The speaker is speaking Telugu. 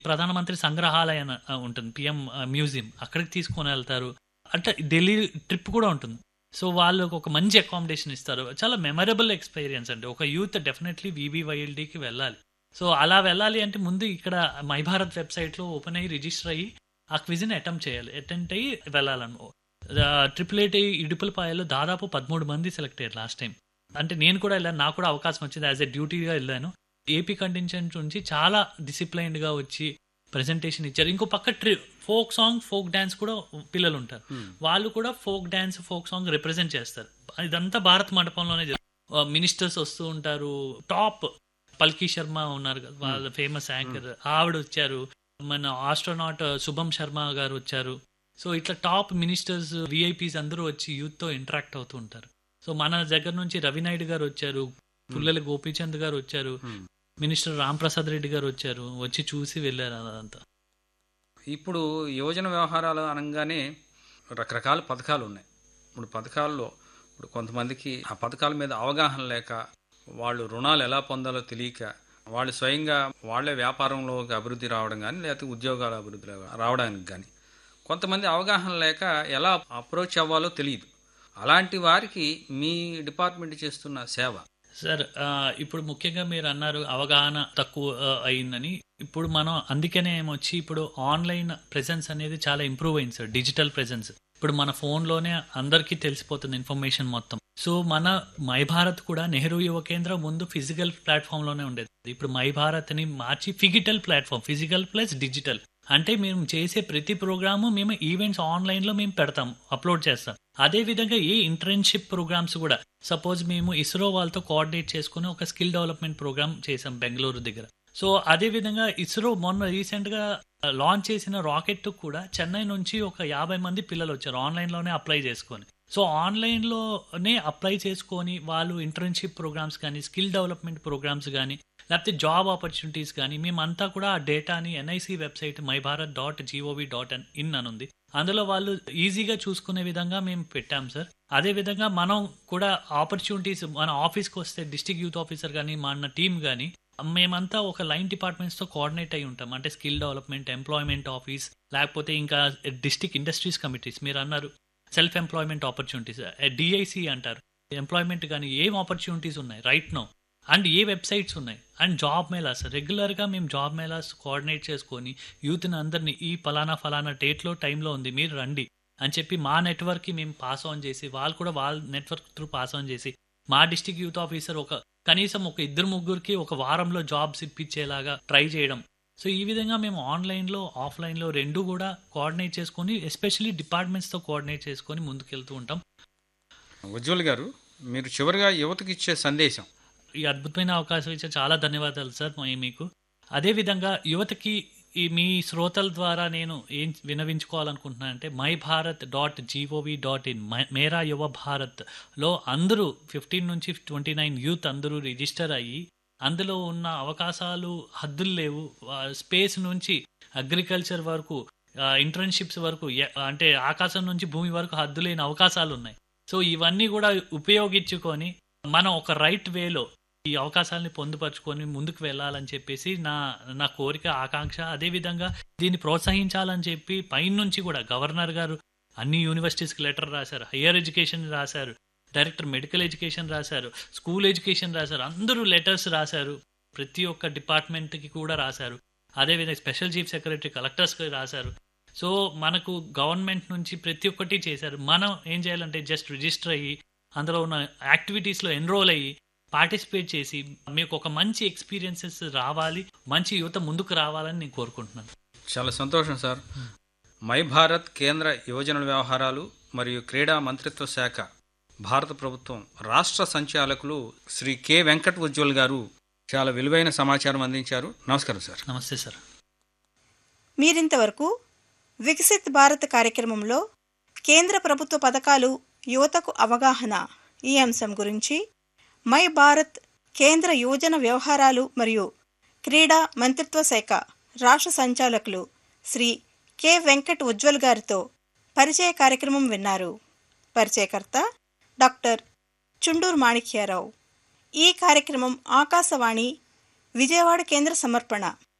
ప్రధానమంత్రి సంగ్రహాలయ అని, ఆ, ఉంటుంది పిఎం మ్యూజియం అక్కడికి తీసుకొని వెళ్తారు అంటే ఢిల్లీ ట్రిప్ కూడా ఉంటుంది సో వాళ్ళకు ఒక మంచి అకామిడేషన్ ఇస్తారు చాలా మెమరబుల్ ఎక్స్పీరియన్స్ అండి ఒక యూత్ డెఫినెట్లీ విబివైఎల్డీకి వెళ్ళాలి సో అలా వెళ్ళాలి అంటే ముందు ఇక్కడ మై భారత్ వెబ్సైట్లో ఓపెన్ అయ్యి రిజిస్టర్ అయ్యి ఆ క్విజ్ని అటెంప్ట్ చేయాలి అటెంప్ట్ అయ్యి వెళ్ళాలను ట్రిపుల్ ఎయిట్ ఇడుపులపాయలో దాదాపు పదమూడు మంది సెలెక్ట్ అయ్యారు లాస్ట్ టైం అంటే నేను కూడా వెళ్ళాను నాకు కూడా అవకాశం వచ్చింది యాజ్ ఎ డ్యూటీగా వెళ్ళాను ఏపీ కంటింజెంట్ నుంచి చాలా డిసిప్లైన్డ్గా వచ్చి ప్రెజెంటేషన్ ఇచ్చారు ఇంకో పక్క ట్రి ఫోక్ సాంగ్ ఫోక్ డ్యాన్స్ కూడా పిల్లలు ఉంటారు వాళ్ళు కూడా folk dance folk song represent చేస్తారు ఇదంతా భారత్ మండపంలోనే మినిస్టర్స్ వస్తూ ఉంటారు టాప్ పల్కీ శర్మ ఉన్నారు కదా వాళ్ళ ఫేమస్ యాంకర్ ఆవిడ వచ్చారు మన ఆస్ట్రోనాట్ శుభం శర్మ గారు వచ్చారు సో ఇట్లా టాప్ మినిస్టర్స్ విఐపీస్ అందరూ వచ్చి యూత్ తో ఇంటరాక్ట్ అవుతూ ఉంటారు సో మన దగ్గర నుంచి రవినాయుడు గారు వచ్చారు పుల్లెల గోపీచంద్ గారు వచ్చారు Hmm. మినిస్టర్ రామ్ ప్రసాద్ రెడ్డి గారు వచ్చారు వచ్చి చూసి వెళ్ళారు అదంతా ఇప్పుడు యువజన వ్యవహారాలు అనగానే రకరకాల పథకాలు ఉన్నాయి ఇప్పుడు పథకాల్లో ఇప్పుడు కొంతమందికి ఆ పథకాల మీద అవగాహన లేక వాళ్ళు రుణాలు ఎలా పొందాలో తెలియక వాళ్ళు స్వయంగా వాళ్ళే వ్యాపారంలోకి అభివృద్ధి రావడం కానీ లేకపోతే ఉద్యోగాల అభివృద్ధి రా- రావడానికి కానీ కొంతమంది అవగాహన లేక ఎలా అప్రోచ్ అవ్వాలో తెలియదు అలాంటి వారికి మీ డిపార్ట్మెంట్ చేస్తున్న సేవ సార్ ఆ, ఇప్పుడు ముఖ్యంగా మీరు అన్నారు అవగాహన తక్కువ ఆ, అయిందని ఇప్పుడు మనం అందుకనే ఏమొచ్చి ఇప్పుడు ఆన్లైన్ ప్రెజెన్స్ అనేది చాలా ఇంప్రూవ్ అయింది సార్ డిజిటల్ ప్రెజెన్స్ ఇప్పుడు మన ఫోన్లోనే అందరికీ తెలిసిపోతుంది ఇన్ఫర్మేషన్ మొత్తం సో మన మై భారత్ కూడా నెహ్రూ యువ కేంద్రం ముందు ఫిజికల్ ప్లాట్ఫామ్ లోనే ఉండేది ఇప్పుడు మై భారత్ ని మార్చి phygital platform physical plus digital అంటే మేము చేసే ప్రతి ప్రోగ్రాము మేము ఈవెంట్స్ ఆన్లైన్ లో మేము పెడతాం అప్లోడ్ చేస్తాం అదే విధంగా ఏ ఇంటర్న్షిప్ ప్రోగ్రామ్స్ కూడా సపోజ్ మేము ఇస్రో వాళ్ళతో కోఆర్డినేట్ చేసుకుని ఒక స్కిల్ డెవలప్మెంట్ ప్రోగ్రామ్ చేసాం బెంగళూరు దగ్గర సో అదే విధంగా ఇస్రో మొన్న రీసెంట్ గా లాంచ్ చేసిన రాకెట్ కూడా చెన్నై నుంచి ఒక యాభై మంది పిల్లలు వచ్చారు ఆన్లైన్ లోనే అప్లై చేసుకొని సో ఆన్లైన్ లోనే అప్లై చేసుకొని వాళ్ళు ఇంటర్న్షిప్ ప్రోగ్రామ్స్ కానీ స్కిల్ డెవలప్మెంట్ ప్రోగ్రామ్స్ కానీ లేకపోతే జాబ్ ఆపర్చునిటీస్ కానీ మేమంతా కూడా ఆ డేటాని NIC website my Bharat dot GOV dot V dot in అందులో వాళ్ళు ఈజీగా చూసుకునే విధంగా మేము పెట్టాం సార్ అదే విధంగా మనం కూడా ఆపర్చునిటీస్ మన ఆఫీస్కి వస్తే డిస్ట్రిక్ట్ యూత్ ఆఫీసర్ కానీ మన టీం కానీ మేమంతా ఒక లైన్ డిపార్ట్మెంట్స్తో కోఆర్డినేట్ అయి ఉంటాం అంటే స్కిల్ డెవలప్మెంట్ ఎంప్లాయ్మెంట్ ఆఫీస్ లేకపోతే ఇంకా డిస్ట్రిక్ట్ ఇండస్ట్రీస్ కమిటీస్ మీరు అన్నారు సెల్ఫ్ ఎంప్లాయ్మెంట్ ఆపర్చునిటీస్ డిఐసి అంటారు ఎంప్లాయ్మెంట్ కానీ ఏం ఆపర్చునిటీస్ ఉన్నాయి రైట్ నో అండ్ ఏ వెబ్సైట్స్ ఉన్నాయి అండ్ జాబ్ మేళాస్ రెగ్యులర్గా మేము జాబ్ మేళాస్ కోఆర్డినేట్ చేసుకొని యూత్ని అందరినీ ఈ ఫలానా ఫలానా డేట్లో టైంలో ఉంది మీరు రండి అని చెప్పి మా నెట్వర్క్కి మేము పాస్ ఆన్ చేసి వాళ్ళు కూడా వాళ్ళ నెట్వర్క్ త్రూ పాస్ ఆన్ చేసి మా డిస్టిక్ యూత్ ఆఫీసర్ ఒక కనీసం ఒక ఇద్దరు ముగ్గురికి ఒక వారంలో జాబ్స్ ఇప్పించేలాగా ట్రై చేయడం సో ఈ విధంగా మేము ఆన్లైన్లో ఆఫ్లైన్లో రెండు కూడా కోఆర్డినేట్ చేసుకొని ఎస్పెషల్లీ డిపార్ట్మెంట్స్తో కోఆర్డినేట్ చేసుకొని ముందుకెళ్తూ ఉంటాం ఉజ్వల్ గారు మీరు చివరిగా యువతకి ఇచ్చే సందేశం ఈ అద్భుతమైన అవకాశం ఇచ్చే చాలా ధన్యవాదాలు సార్ మీ- మీకు అదే విధంగా యువతకి ఈ మీ శ్రోతల ద్వారా నేను ఏం వినవించుకోవాలనుకుంటున్నాను అంటే my Bharat dot GOV dot in Mera Yuva Bharat లో అందరూ ఫిఫ్టీన్ నుంచి ట్వంటీ నైన్ యూత్ అందరూ రిజిస్టర్ అయ్యి అందులో ఉన్న అవకాశాలు హద్దులు లేవు స్పేస్ నుంచి అగ్రికల్చర్ వరకు ఇంటర్న్షిప్స్ వరకు ఎ- అంటే ఆకాశం నుంచి భూమి వరకు హద్దు లేని అవకాశాలు ఉన్నాయి సో ఇవన్నీ కూడా ఉపయోగించుకొని మనం ఒక రైట్ వేలో ఈ అవకాశాలని పొందుపరుచుకొని ముందుకు వెళ్ళాలని చెప్పేసి నా నా కోరిక ఆకాంక్ష అదే విధంగా దీన్ని ప్రోత్సహించాలని చెప్పి పైనుంచి కూడా గవర్నర్ గారు అన్ని యూనివర్సిటీస్కి లెటర్ రాశారు హయ్యర్ ఎడ్యుకేషన్ రాశారు డైరెక్టర్ మెడికల్ ఎడ్యుకేషన్ రాశారు స్కూల్ ఎడ్యుకేషన్ రాశారు అందరూ లెటర్స్ రాశారు ప్రతి ఒక్క డిపార్ట్మెంట్కి కూడా రాశారు అదేవిధంగా స్పెషల్ చీఫ్ సెక్రటరీ కలెక్టర్స్కి రాశారు సో మనకు గవర్నమెంట్ నుంచి ప్రతి ఒక్కటి చేశారు మనం ఏం చేయాలంటే జస్ట్ రిజిస్టర్ అయ్యి అందులో ఉన్న యాక్టివిటీస్లో ఎన్రోల్ అయ్యి పార్టిసిపేట్ చేసి మీకు ఒక మంచి ఎక్స్పీరియన్సెస్ రావాలి మంచి యువత ముందుకు రావాలని నేను కోరుకుంటున్నాను చాలా సంతోషం సార్ మై భారత్ కేంద్ర యువజన వ్యవహారాలు మరియు క్రీడా మంత్రిత్వ శాఖ భారత ప్రభుత్వం రాష్ట్ర సంచాలకులు శ్రీ కె వెంకట్ ఉజ్వల్ గారు చాలా విలువైన సమాచారం అందించారు నమస్కారం సార్ నమస్తే సార్ మీరింతవరకు వికసిత్ భారత్ కార్యక్రమంలో కేంద్ర ప్రభుత్వ పథకాలు యువతకు అవగాహన ఈ అంశం గురించి మై భారత్ కేంద్ర యువజన వ్యవహారాలు మరియు క్రీడా మంత్రిత్వ శాఖ రాష్ట్ర సంచాలకులు శ్రీ కె వెంకట్ ఉజ్వల్ గారితో పరిచయ కార్యక్రమం విన్నారు పరిచయకర్త డాక్టర్ చుండూరు మాణిక్యారావు ఈ కార్యక్రమం ఆకాశవాణి విజయవాడ కేంద్ర సమర్పణ